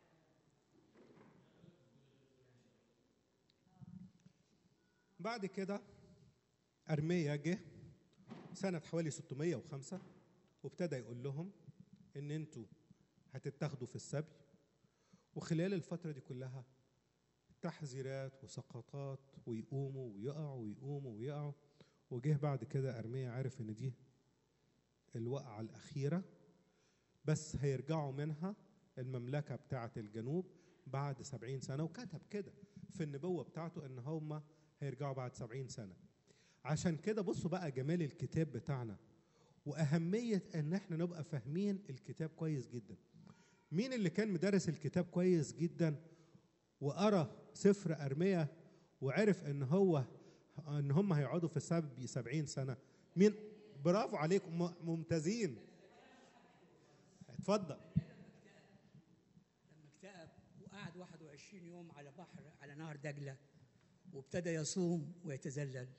بعد كده أرميا جه سنة حوالي 605 وابتدى يقول لهم إن أنتوا هتتاخدوا في السبي وخلال الفترة دي كلها تحذيرات وسقطات ويقوموا ويقعوا ويقوموا ويقعوا وجه بعد كده أرميا عارف إن دي الوقعة الأخيرة بس هيرجعوا منها المملكة بتاعة الجنوب بعد سبعين سنة وكتب كده في النبوة بتاعته إن هم هيرجعوا بعد سبعين سنة عشان كده بصوا بقى جمال الكتاب بتاعنا وأهمية إن إحنا نبقى فاهمين الكتاب كويس جدا مين اللي كان مدرس الكتاب كويس جدا وقرا سفر أرميا وعرف إن هو إن هم هيقعدوا في السبي سبعين سنة مين برافو عليكم ممتازين اتفضل لما اكتئب وقعد 21 يوم على بحر على نهر دجله وابتدى يصوم ويتذلل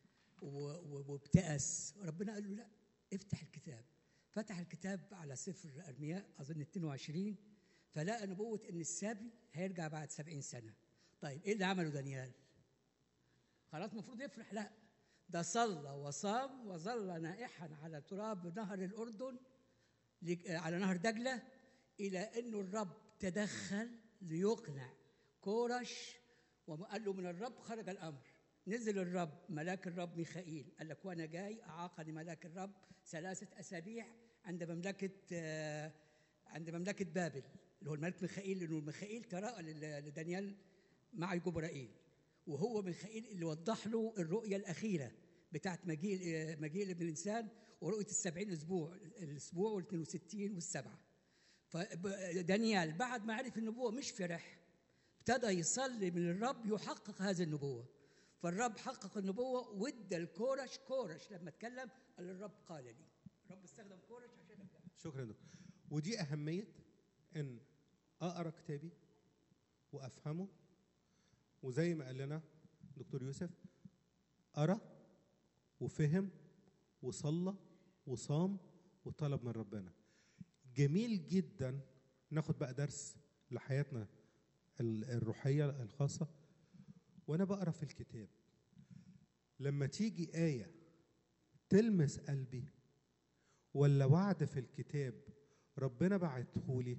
وابتأس ربنا قال له لا افتح الكتاب فتح الكتاب على سفر ارمياء اظن 22 فلقى نبوه ان السبي هيرجع بعد 70 سنه طيب ايه اللي عمله دانيال خلاص المفروض يفرح لا ده صلى وصام وظل نائحا على تراب نهر الاردن على نهر دجله الى انه الرب تدخل ليقنع كورش وقال له من الرب خرج الامر نزل الرب ملاك الرب ميخائيل قال لك وانا جاي اعاقني ملاك الرب ثلاثه اسابيع عند مملكه عند مملكه بابل اللي هو الملك ميخائيل لانه ميخائيل تراءى لدانيال مع جبرائيل وهو ميخائيل اللي وضح له الرؤيه الاخيره بتاعت مجيء مجيء ابن الانسان ورؤيه السبعين اسبوع الاسبوع وال 62 والسبعه فدانيال بعد ما عرف النبوه مش فرح ابتدى يصلي من الرب يحقق هذه النبوه فالرب حقق النبوه وادى الكورش كورش لما اتكلم قال الرب قال لي الرب استخدم كورش عشان أبدأ. شكرا دكتور ودي أهمية إن أقرأ كتابي وأفهمه وزي ما قال لنا دكتور يوسف قرأ وفهم وصلى وصام وطلب من ربنا جميل جدا ناخد بقى درس لحياتنا ال- الروحية الخاصة وأنا بقرأ في الكتاب لما تيجي آية تلمس قلبي ولا وعد في الكتاب ربنا بعته لي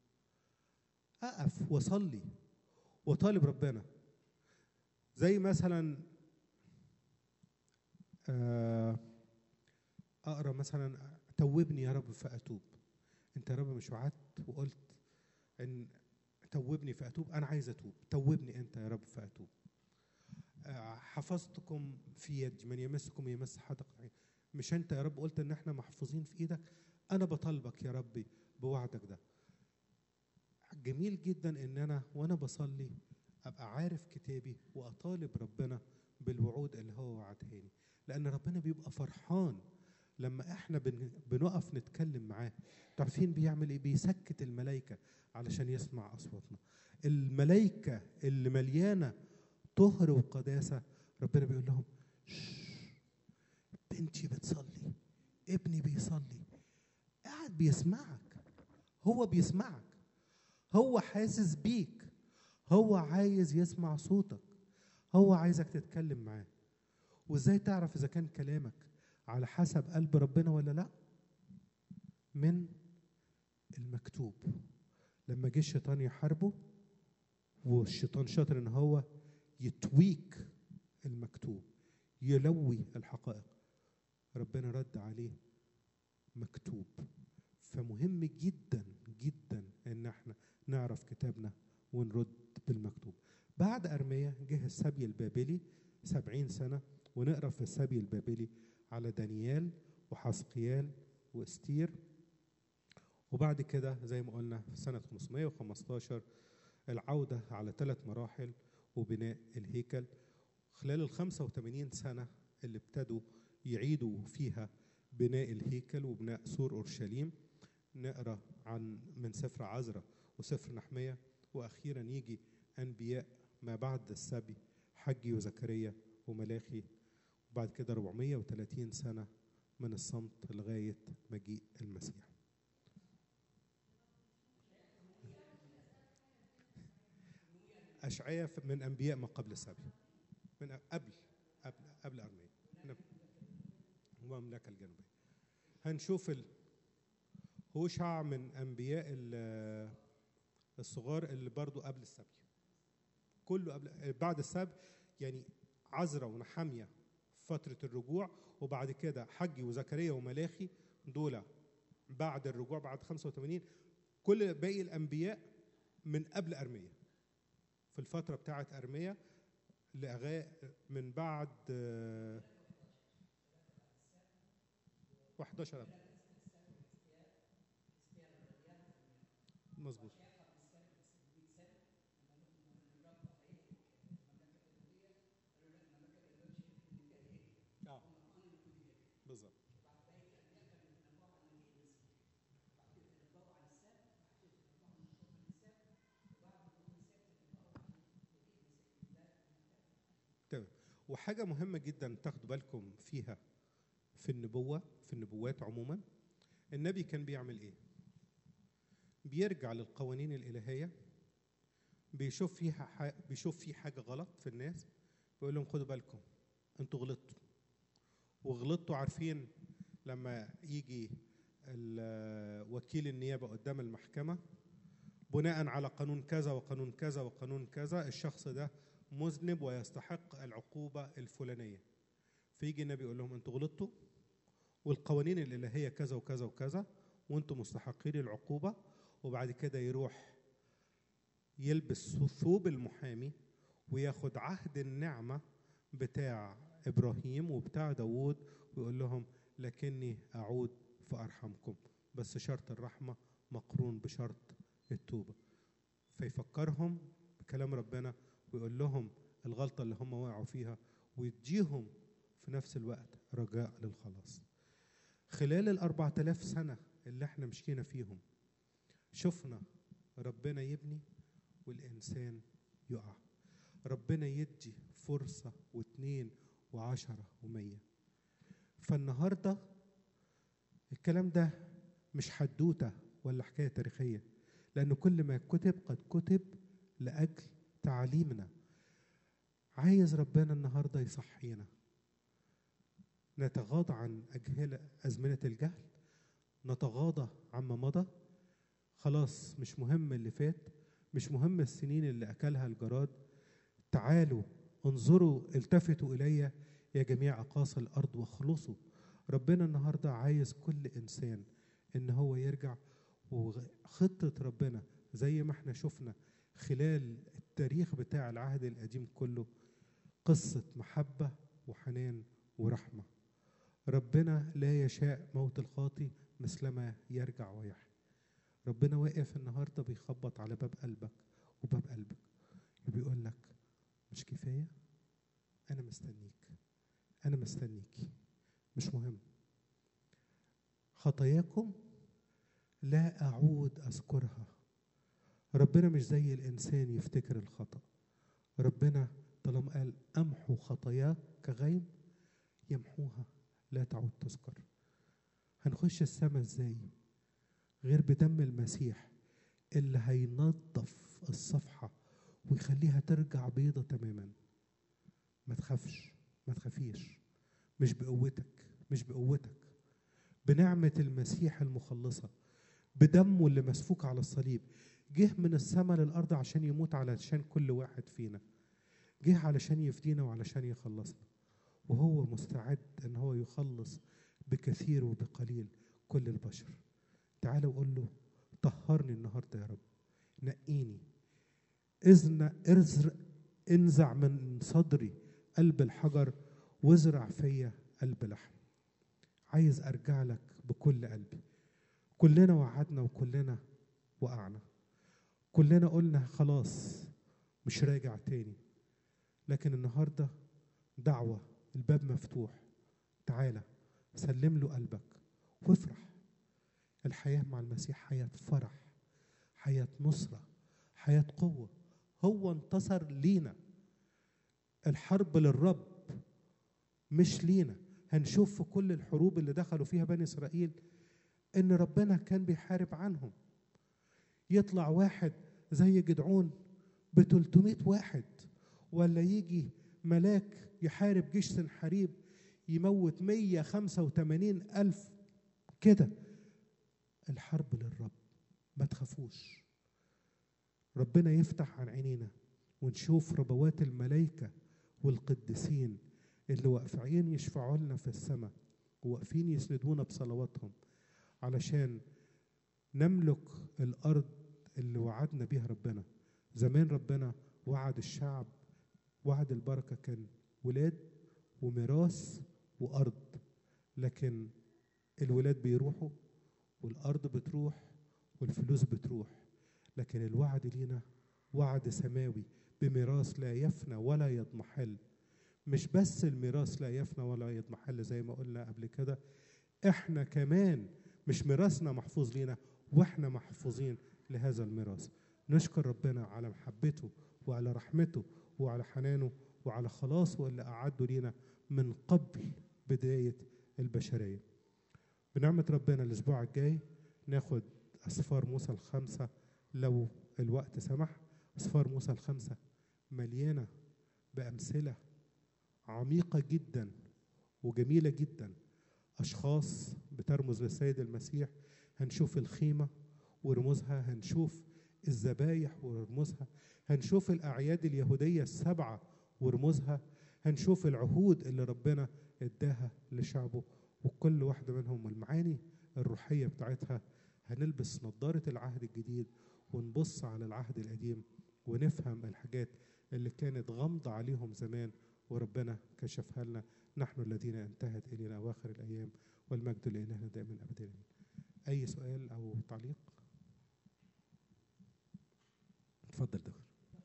اقف واصلي وطالب ربنا زي مثلا آه، اقرا مثلا توبني يا رب فاتوب انت يا رب مش وعدت وقلت ان توبني فاتوب انا عايز اتوب توبني انت يا رب فاتوب آه، حفظتكم في يدي من يمسكم يمس حدقة عين مش انت يا رب قلت ان احنا محفوظين في ايدك انا بطالبك يا ربي بوعدك ده جميل جدا ان انا وانا بصلي ابقى عارف كتابي واطالب ربنا بالوعود اللي هو وعدهاني لان ربنا بيبقى فرحان لما احنا بن- بنقف نتكلم معاه تعرفين بيعمل ايه بيسكت الملائكه علشان يسمع اصواتنا الملائكه اللي مليانه طهر وقداسه ربنا بيقول لهم "شش، بنتي بتصلي ابني بيصلي قاعد بيسمعك هو بيسمعك هو حاسس بيك هو عايز يسمع صوتك هو عايزك تتكلم معاه وازاي تعرف اذا كان كلامك على حسب قلب ربنا ولا لا من المكتوب لما جه الشيطان يحاربه والشيطان شاطر ان هو يتويك المكتوب يلوي الحقائق ربنا رد عليه مكتوب فمهم جدا جدا ان احنا نعرف كتابنا ونرد بالمكتوب بعد أرمية جه السبي البابلي سبعين سنة ونقرأ في السبي البابلي على دانيال وحسقيال واستير وبعد كده زي ما قلنا في سنة 515 العودة على ثلاث مراحل وبناء الهيكل خلال ال 85 سنة اللي ابتدوا يعيدوا فيها بناء الهيكل وبناء سور أورشليم نقرأ عن من سفر عزرا وسفر نحمية وأخيرا يجي أنبياء ما بعد السبي حجي وزكريا وملاخي وبعد كده 430 سنة من الصمت لغاية مجيء المسيح أشعية من أنبياء ما قبل السبي من قبل قبل قبل أرميا من المملكة الجنوبية هنشوف ال... هوشع من أنبياء ال- الصغار اللي برضو قبل السبي كله قبل بعد السبي يعني عزرا ونحمية فترة الرجوع وبعد كده حجي وزكريا وملاخي دول بعد الرجوع بعد 85 كل باقي الأنبياء من قبل أرمية في الفترة بتاعة أرمية لأغاية من بعد آه، 11 قبل مظبوط اه بالظبط تمام وحاجة مهمة جدا تاخدوا بالكم فيها في النبوة في النبوات عموما النبي كان بيعمل ايه؟ بيرجع للقوانين الإلهية بيشوف فيها ح... بيشوف في حاجة غلط في الناس بيقول لهم خدوا بالكم انتوا غلطتوا وغلطتوا عارفين لما يجي ال- وكيل النيابة قدام المحكمة بناء على قانون كذا وقانون كذا وقانون كذا الشخص ده مذنب ويستحق العقوبة الفلانية فيجي النبي يقول لهم انتوا غلطتوا والقوانين الإلهية كذا وكذا وكذا وانتم مستحقين العقوبة وبعد كده يروح يلبس ثوب المحامي وياخد عهد النعمة بتاع ابراهيم وبتاع داوود ويقول لهم لكني اعود فارحمكم بس شرط الرحمه مقرون بشرط التوبه فيفكرهم بكلام ربنا ويقول لهم الغلطه اللي هم وقعوا فيها ويديهم في نفس الوقت رجاء للخلاص خلال الأربعة آلاف سنة اللي احنا مشينا فيهم شفنا ربنا يبني والإنسان يقع ربنا يدي فرصة واتنين وعشرة ومية فالنهاردة الكلام ده مش حدوتة ولا حكاية تاريخية لأن كل ما كتب قد كتب لأجل تعليمنا عايز ربنا النهاردة يصحينا نتغاضى عن أجهلة أزمنة الجهل نتغاضى عما مضى خلاص مش مهم اللي فات مش مهم السنين اللي أكلها الجراد تعالوا انظروا التفتوا إلي يا جميع أقاصي الأرض واخلصوا ربنا النهاردة عايز كل إنسان إن هو يرجع وخطة ربنا زي ما احنا شفنا خلال التاريخ بتاع العهد القديم كله قصة محبة وحنان ورحمة ربنا لا يشاء موت الخاطي مثلما يرجع ويحيى ربنا واقف النهارده بيخبط على باب قلبك وباب قلبك وبيقول لك مش كفايه انا مستنيك انا مستنيكي مش مهم خطاياكم لا اعود اذكرها ربنا مش زي الانسان يفتكر الخطا ربنا طالما قال امحو خطاياك كغيم يمحوها لا تعود تذكر هنخش السماء ازاي غير بدم المسيح اللي هينظف الصفحة ويخليها ترجع بيضة تماما ما تخافش ما تخافيش مش بقوتك مش بقوتك بنعمة المسيح المخلصة بدمه اللي مسفوك على الصليب جه من السماء للأرض عشان يموت علشان كل واحد فينا جه علشان يفدينا وعلشان يخلصنا وهو مستعد ان هو يخلص بكثير وبقليل كل البشر تعالى وقول له طهرني النهارده يا رب نقيني اذن ارزق انزع من صدري قلب الحجر وازرع فيا قلب لحم عايز ارجع لك بكل قلبي كلنا وعدنا وكلنا وقعنا كلنا قلنا خلاص مش راجع تاني لكن النهارده دعوه الباب مفتوح تعالى سلم له قلبك وافرح الحياة مع المسيح حياة فرح حياة نصرة حياة قوة هو انتصر لينا الحرب للرب مش لينا هنشوف في كل الحروب اللي دخلوا فيها بني إسرائيل إن ربنا كان بيحارب عنهم يطلع واحد زي جدعون ب 300 واحد ولا يجي ملاك يحارب جيش سنحريب يموت 185 ألف كده الحرب للرب ما تخافوش ربنا يفتح عن عينينا ونشوف ربوات الملائكة والقديسين اللي واقفين يشفعوا لنا في السماء وواقفين يسندونا بصلواتهم علشان نملك الأرض اللي وعدنا بيها ربنا زمان ربنا وعد الشعب وعد البركة كان ولاد وميراث وأرض لكن الولاد بيروحوا والأرض بتروح والفلوس بتروح لكن الوعد لينا وعد سماوي بميراث لا يفنى ولا يضمحل مش بس الميراث لا يفنى ولا يضمحل زي ما قلنا قبل كده احنا كمان مش ميراثنا محفوظ لينا واحنا محفوظين لهذا الميراث نشكر ربنا على محبته وعلى رحمته وعلى حنانه وعلى خلاصه اللي أعده لينا من قبل بداية البشرية بنعمة ربنا الأسبوع الجاي ناخد أسفار موسى الخمسة لو الوقت سمح أسفار موسى الخمسة مليانة بأمثلة عميقة جدا وجميلة جدا أشخاص بترمز للسيد المسيح هنشوف الخيمة ورموزها هنشوف الذبايح ورموزها هنشوف الأعياد اليهودية السبعة ورموزها هنشوف العهود اللي ربنا اداها لشعبه وكل واحدة منهم المعاني الروحية بتاعتها هنلبس نظارة العهد الجديد ونبص على العهد القديم ونفهم الحاجات اللي كانت غامضة عليهم زمان وربنا كشفها لنا نحن الذين انتهت الينا اواخر الايام والمجد لالهنا دائما ابدا اي سؤال او تعليق اتفضل دكتور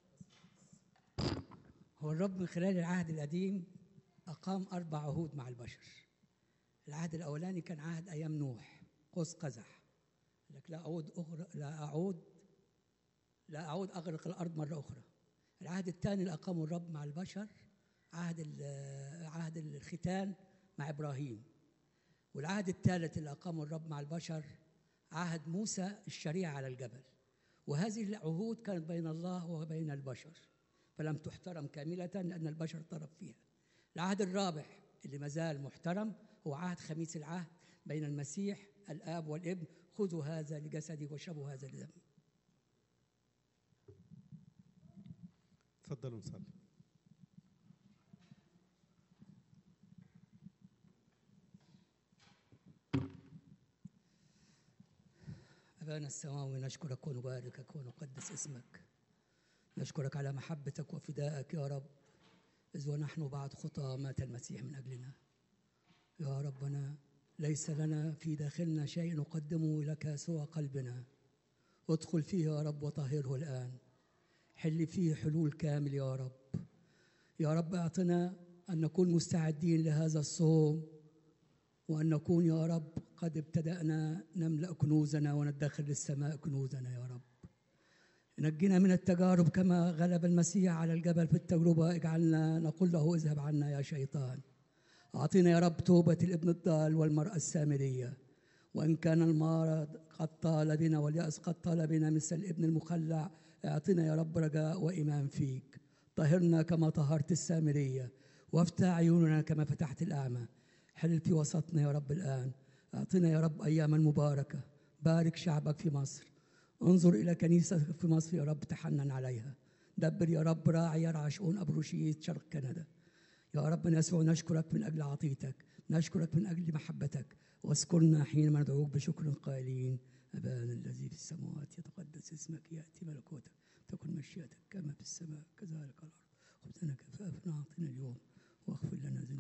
هو الرب من خلال العهد القديم أقام أربع عهود مع البشر العهد الأولاني كان عهد أيام نوح قوس قزح لك لا أعود أغرق لا أعود لا أعود أغرق الأرض مرة أخرى العهد الثاني اللي أقامه الرب مع البشر عهد ال- عهد الختان مع إبراهيم والعهد الثالث اللي أقامه الرب مع البشر عهد موسى الشريعة على الجبل وهذه العهود كانت بين الله وبين البشر فلم تحترم كاملة لأن البشر طرف فيها العهد الرابع اللي مازال محترم هو عهد خميس العهد بين المسيح الآب والابن خذوا هذا لجسدي واشربوا هذا لدمي اتفضلوا نصلي أبانا السماوي نشكرك ونباركك ونقدس اسمك نشكرك على محبتك وفدائك يا رب إذ ونحن بعد خطى مات المسيح من أجلنا يا ربنا ليس لنا في داخلنا شيء نقدمه لك سوى قلبنا ادخل فيه يا رب وطهره الآن حل فيه حلول كامل يا رب يا رب اعطنا أن نكون مستعدين لهذا الصوم وأن نكون يا رب قد ابتدأنا نملأ كنوزنا وندخر للسماء كنوزنا يا رب نجنا من التجارب كما غلب المسيح على الجبل في التجربة اجعلنا نقول له اذهب عنا يا شيطان أعطينا يا رب توبة الابن الضال والمرأة السامرية وإن كان المرض قد طال بنا واليأس قد طال بنا مثل الابن المخلع اعطنا يا رب رجاء وإيمان فيك طهرنا كما طهرت السامرية وافتح عيوننا كما فتحت الأعمى حل في وسطنا يا رب الآن أعطنا يا رب أياما مباركة بارك شعبك في مصر انظر إلى كنيسة في مصر يا رب تحنن عليها دبر يا رب راعي يرعى شؤون أبروشية شرق كندا يا رب يسوع نشكرك من أجل عطيتك نشكرك من أجل محبتك واذكرنا حينما ندعوك بشكر قائلين أبانا الذي في السماوات يتقدس اسمك يأتي ملكوتك تكن مشيئتك كما في السماء كذلك على الأرض خبزنا كفافنا أعطنا اليوم واغفر لنا